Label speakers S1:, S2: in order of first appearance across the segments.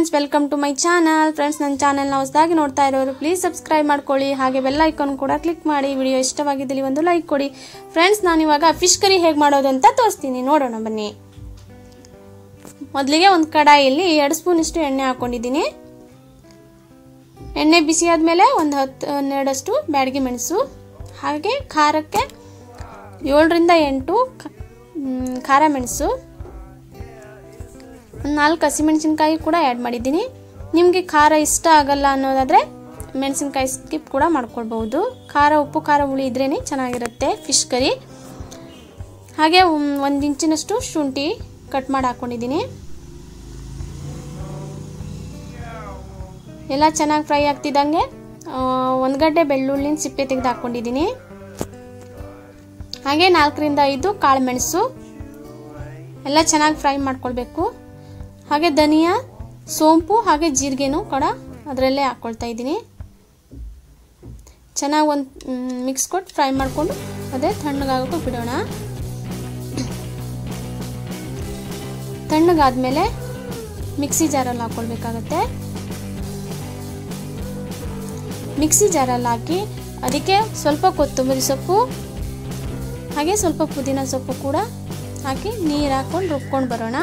S1: friends welcome to my channel friends ನನ್ನ ಚಾನಲ್ನ ಹೊಸದಾಗಿ ನೋಡ್ತಾ ಇರೋರು ಪ್ಲೀಸ್ ಸಬ್ಸ್ಕ್ರೈಬ್ ಮಾಡ್ಕೊಳ್ಳಿ ಹಾಗೆ ಬೆಲ್ ಐಕಾನ್ ಕೂಡ ಕ್ಲಿಕ್ ಮಾಡಿ ವಿಡಿಯೋ ಇಷ್ಟವಾಗಿದ್ದಲ್ಲಿ ಒಂದು ಲೈಕ್ ಕೊಡಿ ಫ್ರೆಂಡ್ಸ್ ನಾನಿವಾಗ ಫಿಶ್ ಕರಿ ಹೇಗೆ ಮಾಡೋದು ಅಂತ ತೋರಿಸ್ತೀನಿ ನೋಡೋಣ ಬನ್ನಿ ಮೊದಲಿಗೆ ಒಂದು ಕಡಾಯಿಯಲ್ಲಿ ಎರಡು ಸ್ಪೂನ್ ಇಷ್ಟು ಎಣ್ಣೆ ಹಾಕೊಂಡಿದ್ದೀನಿ ಎಣ್ಣೆ ಬಿಸಿ ಆದಮೇಲೆ ಒಂದು ಹತ್ತು ಹನ್ನೆರಡಷ್ಟು ಬ್ಯಾಡಗಿ ಮೆಣಸು ಹಾಗೆ ಖಾರಕ್ಕೆ ಏಳರಿಂದ ಎಂಟು ಖಾರ ಮೆಣಸು ಒಂದು ನಾಲ್ಕು ಹಸಿಮೆಣಸಿನ್ಕಾಯಿ ಕೂಡ ಆ್ಯಡ್ ಮಾಡಿದ್ದೀನಿ ನಿಮಗೆ ಖಾರ ಇಷ್ಟ ಆಗಲ್ಲ ಅನ್ನೋದಾದರೆ ಮೆಣಸಿನ್ಕಾಯಿ ಸ್ಕಿಪ್ ಕೂಡ ಮಾಡ್ಕೊಳ್ಬೋದು ಖಾರ ಉಪ್ಪು ಖಾರ ಹುಳಿ ಇದ್ರೇ ಚೆನ್ನಾಗಿರುತ್ತೆ ಫಿಶ್ ಕರಿ ಹಾಗೆ ಒಂದು ಇಂಚಿನಷ್ಟು ಶುಂಠಿ ಕಟ್ ಮಾಡಿ ಹಾಕ್ಕೊಂಡಿದ್ದೀನಿ ಎಲ್ಲ ಚೆನ್ನಾಗಿ ಫ್ರೈ ಆಗ್ತಿದ್ದಂಗೆ ಒಂದು ಗಡ್ಡೆ ಬೆಳ್ಳುಳ್ಳಿನ ಸಿಪ್ಪೆ ತೆಗೆದು ಹಾಕ್ಕೊಂಡಿದ್ದೀನಿ ಹಾಗೆ ನಾಲ್ಕರಿಂದ ಐದು ಕಾಳು ಮೆಣಸು ಎಲ್ಲ ಚೆನ್ನಾಗಿ ಫ್ರೈ ಮಾಡ್ಕೊಳ್ಬೇಕು ಹಾಗೆ ಧನಿಯಾ ಸೋಂಪು ಹಾಗೆ ಜೀರಿಗೆನೂ ಕೂಡ ಅದರಲ್ಲೇ ಹಾಕ್ಕೊಳ್ತಾ ಇದ್ದೀನಿ ಚೆನ್ನಾಗಿ ಒಂದು ಮಿಕ್ಸ್ ಕೊಟ್ಟು ಫ್ರೈ ಮಾಡಿಕೊಂಡು ಅದೇ ತಣ್ಣಗಾಗೋಕೆ ಬಿಡೋಣ ತಣ್ಣಗಾದ್ಮೇಲೆ ಮಿಕ್ಸಿ ಜಾರಲ್ಲಿ ಹಾಕ್ಕೊಳ್ಬೇಕಾಗತ್ತೆ ಮಿಕ್ಸಿ ಜಾರಲ್ಲಿ ಹಾಕಿ ಅದಕ್ಕೆ ಸ್ವಲ್ಪ ಕೊತ್ತಂಬರಿ ಸೊಪ್ಪು ಹಾಗೆ ಸ್ವಲ್ಪ ಪುದೀನ ಸೊಪ್ಪು ಕೂಡ ಹಾಕಿ ನೀರು ಹಾಕ್ಕೊಂಡು ರುಬ್ಕೊಂಡು ಬರೋಣ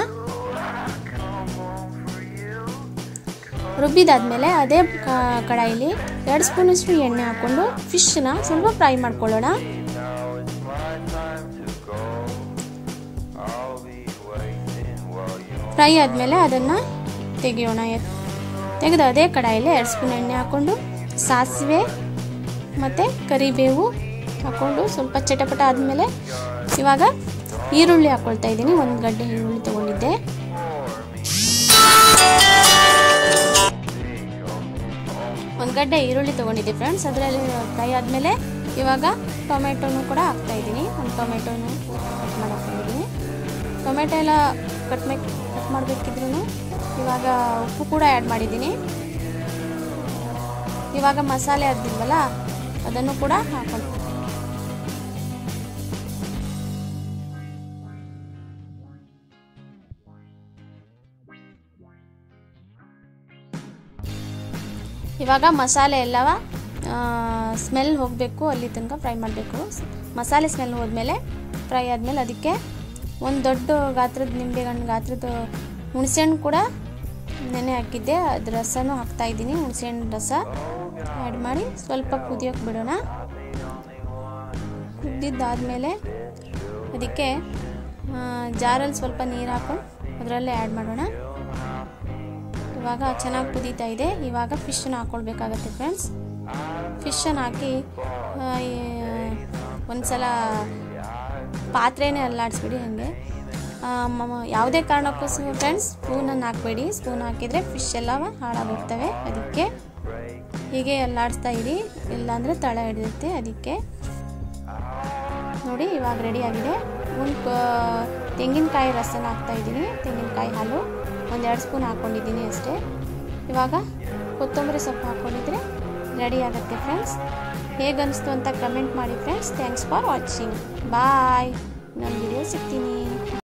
S1: ರುಬ್ಬಿದಾದ್ಮೇಲೆ ಅದೇ ಕಡಾಯಿಲಿ ಎರಡು ಸ್ಪೂನಷ್ಟು ಎಣ್ಣೆ ಹಾಕ್ಕೊಂಡು ಫಿಶ್ನ ಸ್ವಲ್ಪ ಫ್ರೈ ಮಾಡ್ಕೊಳ್ಳೋಣ ಫ್ರೈ ಆದಮೇಲೆ ಅದನ್ನು ತೆಗೆಯೋಣ ತೆಗೆದು ಅದೇ ಕಡಾಯಿಲಿ ಎರಡು ಸ್ಪೂನ್ ಎಣ್ಣೆ ಹಾಕ್ಕೊಂಡು ಸಾಸಿವೆ ಮತ್ತು ಕರಿಬೇವು ಹಾಕ್ಕೊಂಡು ಸ್ವಲ್ಪ ಚಟಪಟ ಆದಮೇಲೆ ಇವಾಗ ಈರುಳ್ಳಿ ಹಾಕ್ಕೊಳ್ತಾ ಇದ್ದೀನಿ ಒಂದು ಗಡ್ಡೆ ಈರುಳ್ಳಿ ತೊಗೊಂಡಿದ್ದೆ ಒಂದು ಗಡ್ಡೆ ಈರುಳ್ಳಿ ತೊಗೊಂಡಿದ್ದೆ ಫ್ರೆಂಡ್ಸ್ ಅದರಲ್ಲಿ ಫ್ರೈ ಆದಮೇಲೆ ಇವಾಗ ಟೊಮೆಟೊನು ಕೂಡ ಹಾಕ್ತಾ ಇದ್ದೀನಿ ಒಂದು ಟೊಮೆಟೊನು ಕಟ್ ಮಾಡಿ ಹಾಕ್ಕೊಂಡಿದ್ದೀನಿ ಟೊಮೆಟೊ ಎಲ್ಲ ಕಟ್ ಮೇ ಕಟ್ ಮಾಡಬೇಕಿದ್ರೂ ಇವಾಗ ಉಪ್ಪು ಕೂಡ ಆ್ಯಡ್ ಮಾಡಿದ್ದೀನಿ ಇವಾಗ ಮಸಾಲೆ ಹಾಕ್ದಿಲ್ವಲ್ಲ ಅದನ್ನು ಕೂಡ ಹಾಕೊಂಡು ಇವಾಗ ಮಸಾಲೆ ಎಲ್ಲವ ಸ್ಮೆಲ್ ಹೋಗಬೇಕು ಅಲ್ಲಿ ತನಕ ಫ್ರೈ ಮಾಡಬೇಕು ಮಸಾಲೆ ಸ್ಮೆಲ್ ಹೋದ್ಮೇಲೆ ಫ್ರೈ ಆದಮೇಲೆ ಅದಕ್ಕೆ ಒಂದು ದೊಡ್ಡ ಗಾತ್ರದ ನಿಂಬೆಹಣ್ಣು ಗಾತ್ರದ ಹುಣಸೆಹಣ್ಣು ಕೂಡ ನೆನೆ ಹಾಕಿದ್ದೆ ಅದು ರಸನೂ ಹಾಕ್ತಾ ಇದ್ದೀನಿ ಹುಣಸೆಹಣ್ಣು ರಸ ಆ್ಯಡ್ ಮಾಡಿ ಸ್ವಲ್ಪ ಕುದಿಯೋಕೆ ಬಿಡೋಣ ಕುದ್ದಿದ್ದಾದಮೇಲೆ ಅದಕ್ಕೆ ಜಾರಲ್ಲಿ ಸ್ವಲ್ಪ ನೀರು ಹಾಕೊಂಡು ಅದರಲ್ಲೇ ಆ್ಯಡ್ ಮಾಡೋಣ ಇವಾಗ ಚೆನ್ನಾಗಿ ಕುದೀತಾ ಇದೆ ಇವಾಗ ಫಿಶನ್ನು ಹಾಕ್ಕೊಳ್ಬೇಕಾಗತ್ತೆ ಫ್ರೆಂಡ್ಸ್ ಫಿಶನ್ನು ಹಾಕಿ ಒಂದು ಸಲ ಪಾತ್ರೆನೇ ಅಲ್ಲಾಡಿಸ್ಬಿಡಿ ಹಾಗೆ ಯಾವುದೇ ಕಾರಣಕ್ಕೋಸ್ಕರ ಫ್ರೆಂಡ್ಸ್ ಸ್ಪೂನನ್ನು ಹಾಕಬೇಡಿ ಸ್ಪೂನ್ ಹಾಕಿದರೆ ಫಿಶ್ ಎಲ್ಲ ಹಾಳಾಗೋಗ್ತವೆ ಅದಕ್ಕೆ ಹೀಗೆ ಅಲ್ಲಾಡಿಸ್ತಾ ಇರಿ ಇಲ್ಲಾಂದರೆ ತಳ ಹಿಡಿಯುತ್ತೆ ಅದಕ್ಕೆ ನೋಡಿ ಇವಾಗ ರೆಡಿಯಾಗಿದೆ ಒಂದು ತೆಂಗಿನಕಾಯಿ ರಸನ ಹಾಕ್ತಾ ಇದ್ದೀನಿ ತೆಂಗಿನಕಾಯಿ ಹಾಲು ಒಂದೆರಡು ಸ್ಪೂನ್ ಹಾಕ್ಕೊಂಡಿದ್ದೀನಿ ಅಷ್ಟೇ ಇವಾಗ ಕೊತ್ತಂಬರಿ ಸೊಪ್ಪು ಹಾಕ್ಕೊಂಡಿದ್ರೆ ರೆಡಿ ಆಗುತ್ತೆ ಫ್ರೆಂಡ್ಸ್ ಹೇಗೆ ಅನಿಸ್ತು ಅಂತ ಕಮೆಂಟ್ ಮಾಡಿ friends thanks for watching bye ನನ್ನ ವಿಡಿಯೋ ಸಿಗ್ತೀನಿ